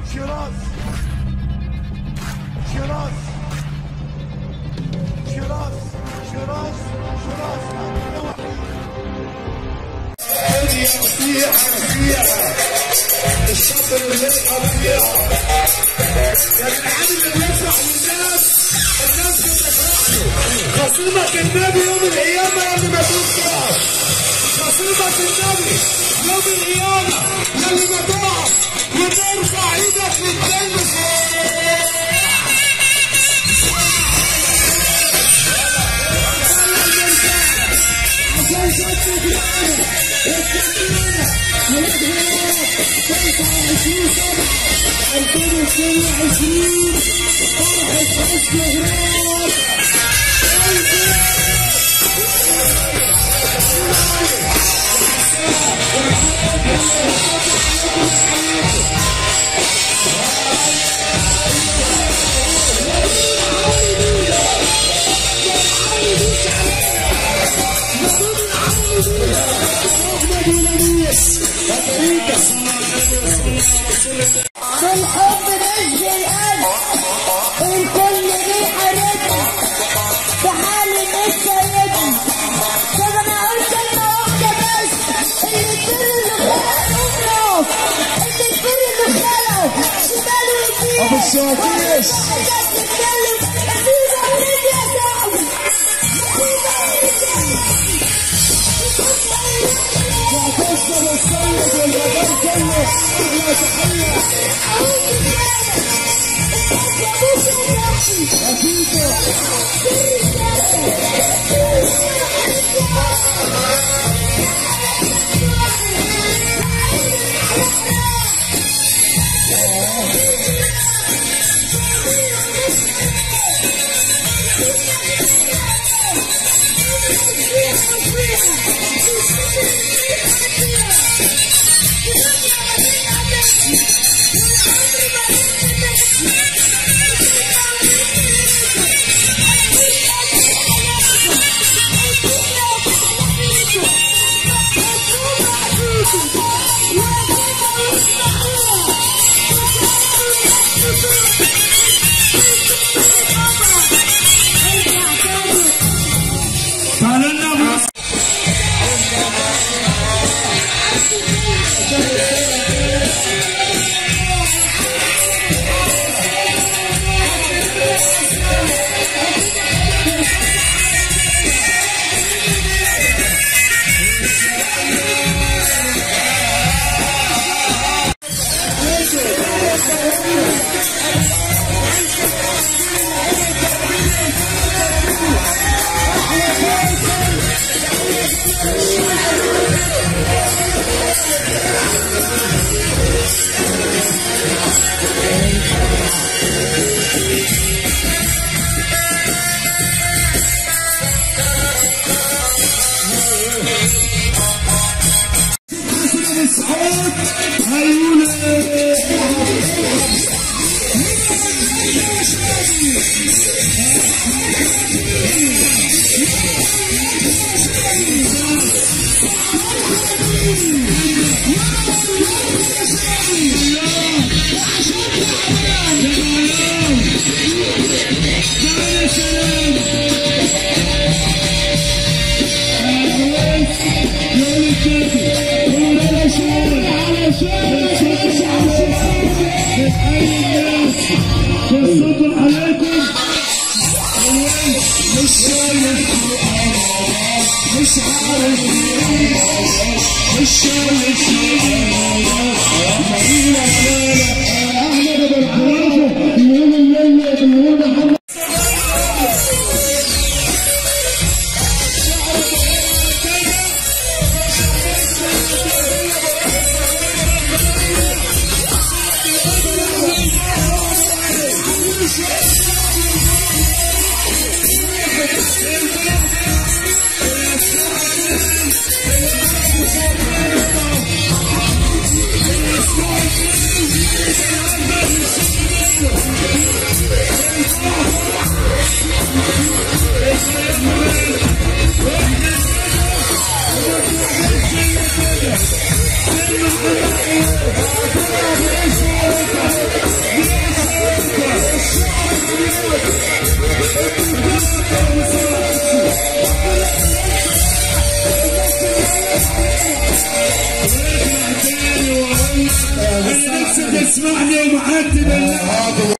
شيراز شيراز شيراز شيراز شيراز فيها فيها الشاطر اللي يلعب فيها يا جدعان اللي يفرح للناس الناس بتفرح له خصيمك النبي يوم القيامه يا اللي ما تنسى خصيمك النبي يوم القيامه يا اللي ما تقف وترفع ايدك للجنه عشان شفتك معانا وتكلمنا ولاد هناك 25 سنة 2022 فرحة حسن هناك بالحب نزل القلب الكل ريحة رجل في حالي لسه يجري طب انا اقول كلمة واحدة بس اللي البر اللي خلقه امراض اللي البر اللي خلقه شمال ويمين أبو الشاكيش. حاجات تتكلم مفيش عمرك يا صاحبي وهتوصل السيد والمدام كله احلى تحيه تعالوا لنا ابو مسعود هيقول يصدق عليكم مش شايف مش عارف مش شايف احمد بالخلافه يقول الليل يقول محمد Thank انا نفسي تسمعني ومعدي بالله